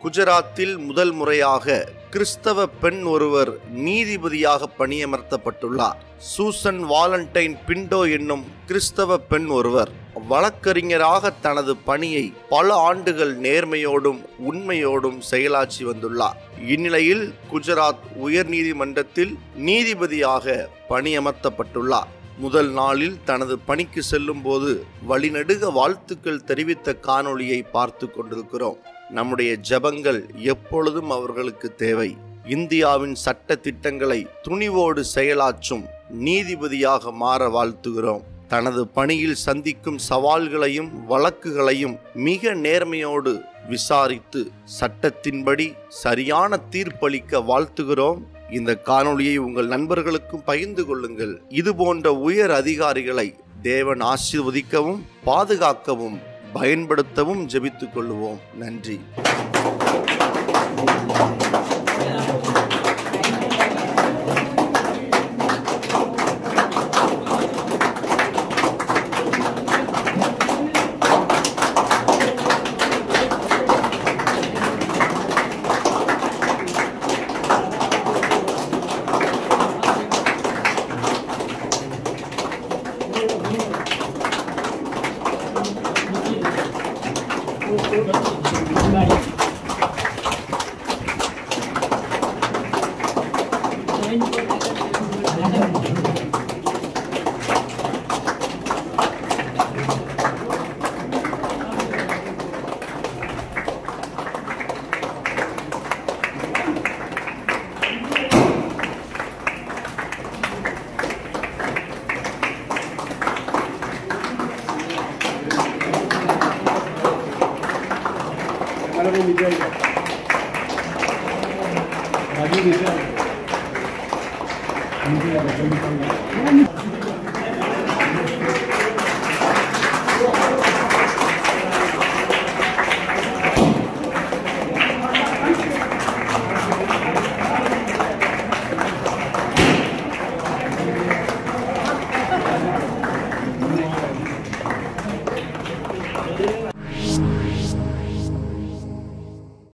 குஜராத்தில் முதல் முறையாக கிறிஸ்தவ பெண் ஒருவர் நீதிபதியாக பணியமர்த்தப்பட்டுள்ளார் சூசன் வாலண்டைன் பிண்டோ என்னும் கிறிஸ்தவ பெண் ஒருவர் வழக்கறிஞராக தனது பணியை பல ஆண்டுகள் நேர்மையோடும் உண்மையோடும் செயலாற்றி வந்துள்ளார் இந்நிலையில் குஜராத் உயர்நீதிமன்றத்தில் நீதிபதியாக பணியமர்த்தப்பட்டுள்ளார் முதல் நாளில் தனது பணிக்கு செல்லும் போது வழிநடுக வாழ்த்துக்கள் தெரிவித்த காணொளியை பார்த்து கொண்டிருக்கிறோம் நம்முடைய ஜெபங்கள் எப்பொழுதும் அவர்களுக்கு தேவை இந்தியாவின் சட்ட திட்டங்களை துணிவோடு செயலாற்றும் நீதிபதியாக மாற வாழ்த்துகிறோம் தனது பணியில் சந்திக்கும் சவால்களையும் வழக்குகளையும் மிக நேர்மையோடு விசாரித்து சட்டத்தின்படி சரியான தீர்ப்பளிக்க வாழ்த்துகிறோம் இந்த காணொளியை உங்கள் நண்பர்களுக்கும் பகிர்ந்து கொள்ளுங்கள் இது போன்ற உயர் அதிகாரிகளை தேவன் ஆசீர்வதிக்கவும் பாதுகாக்கவும் பயன்படுத்தவும் ஜெபித்துக் கொள்ளுவோம் நன்றி Ahora con mi tía. Aquí mi tía. Mi tía, que soy mi tía.